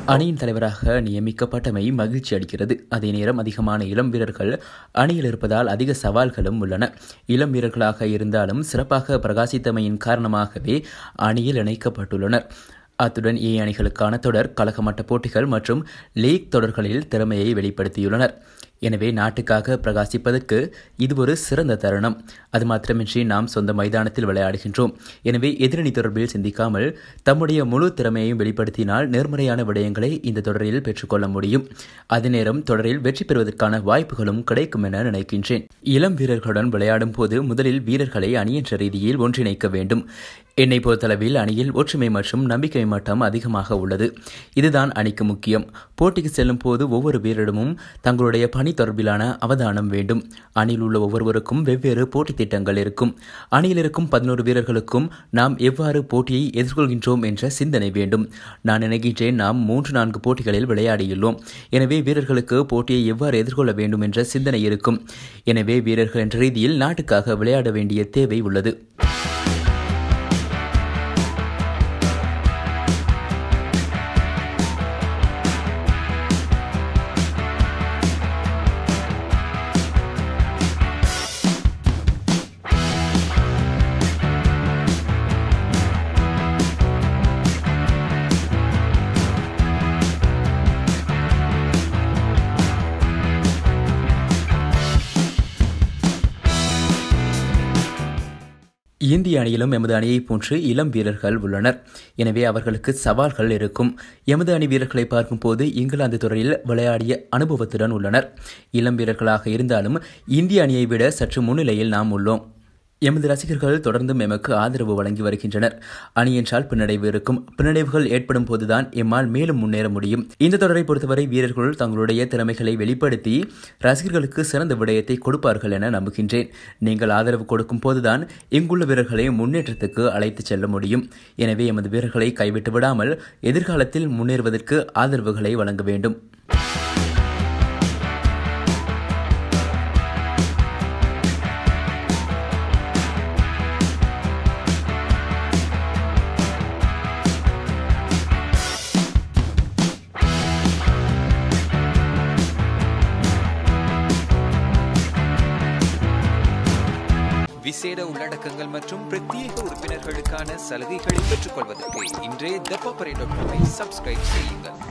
அணியின் தலைவராக நியமிக்கப்பட்டமை மகிழ்ச்சி அளிக்கிறது அதே நேரம் அதிகமான இளம் வீரர்கள் அணியில் இருப்பதால் அதிக சவால்களும் உள்ளன இளம் வீரர்களாக இருந்தாலும் சிறப்பாக பிரகாசித்தமையின் காரணமாகவே அணியில் இணைக்கப்பட்டுள்ளனர் அத்துடன் ஏ அணிகளுக்கான தொடர் கழகமட்ட போட்டிகள் மற்றும் லீக் தொடர்களில் திறமையை வெளிப்படுத்தியுள்ளனர் எனவே நாட்டுக்காக பிரகாசிப்பதற்கு இது ஒரு சிறந்த தருணம் அது மாத்திரமின்றி நாம் சொந்த மைதானத்தில் விளையாடுகின்றோம் எனவே எதிரணி தொடர்பில் சிந்திக்காமல் தம்முடைய முழு திறமையையும் வெளிப்படுத்தினால் நேர்மறையான விடயங்களை இந்த தொடரில் பெற்றுக்கொள்ள முடியும் அதே நேரம் தொடரில் வெற்றி பெறுவதற்கான வாய்ப்புகளும் கிடைக்கும் என நினைக்கின்றேன் இளம் வீரர்களுடன் விளையாடும் போது முதலில் வீரர்களை அணியன்ற ரீதியில் ஒன்றிணைக்க வேண்டும் என்னை பொறுத்தளவில் அணியில் ஒற்றுமை மற்றும் நம்பிக்கை மட்டம் அதிகமாக உள்ளது இதுதான் அணிக்கு முக்கியம் போட்டிக்கு செல்லும் போது ஒவ்வொரு வீரரிடமும் தங்களுடைய பணி தொடர்பிலான அவதானம் வேண்டும் அணியில் உள்ள ஒவ்வொருவருக்கும் வெவ்வேறு போட்டி திட்டங்கள் இருக்கும் அணியில் இருக்கும் பதினோரு வீரர்களுக்கும் நாம் எவ்வாறு போட்டியை எதிர்கொள்கின்றோம் என்ற சிந்தனை வேண்டும் நான் நினைக்கின்றேன் நாம் மூன்று நான்கு போட்டிகளில் விளையாடியுள்ளோம் எனவே வீரர்களுக்கு போட்டியை எவ்வாறு எதிர்கொள்ள வேண்டும் என்ற சிந்தனை இருக்கும் எனவே வீரர்கள் என்ற ரீதியில் நாட்டுக்காக விளையாட வேண்டிய தேவை உள்ளது இந்திய அணியிலும் எமது அணியைப் போன்று இளம் வீரர்கள் உள்ளனர் எனவே அவர்களுக்கு சவால்கள் இருக்கும் எமது அணி வீரர்களை பார்க்கும்போது இங்கிலாந்து துறையில் விளையாடிய அனுபவத்துடன் உள்ளனர் இளம் வீரர்களாக இருந்தாலும் இந்திய அணியை விட சற்று முன்னிலையில் நாம் உள்ளோம் எமது ரசிகர்கள் தொடர்ந்தும் எமக்கு ஆதரவு வழங்கி வருகின்றனர் அணி என்றால் பின்னடைவு இருக்கும் பின்னடைவுகள் ஏற்படும் போதுதான் எம்மால் மேலும் முன்னேற முடியும் இந்த தொடரை பொறுத்தவரை வீரர்கள் தங்களுடைய திறமைகளை வெளிப்படுத்தி ரசிகர்களுக்கு சிறந்த விடயத்தை கொடுப்பார்கள் என நம்புகின்றேன் நீங்கள் ஆதரவு கொடுக்கும் போதுதான் இங்குள்ள வீரர்களை முன்னேற்றத்துக்கு அழைத்துச் செல்ல முடியும் எனவே எமது வீரர்களை கைவிட்டு விடாமல் எதிர்காலத்தில் முன்னேறுவதற்கு ஆதரவுகளை வழங்க வேண்டும் விசேட உள்ளடக்கங்கள் மற்றும் பிரத்யேக உறுப்பினர்களுக்கான சலுகைகளை பெற்றுக்கொள்வதற்கு இன்றே த பாப்பரே டாட் காமை சப்ஸ்கிரைப் செய்யுங்கள்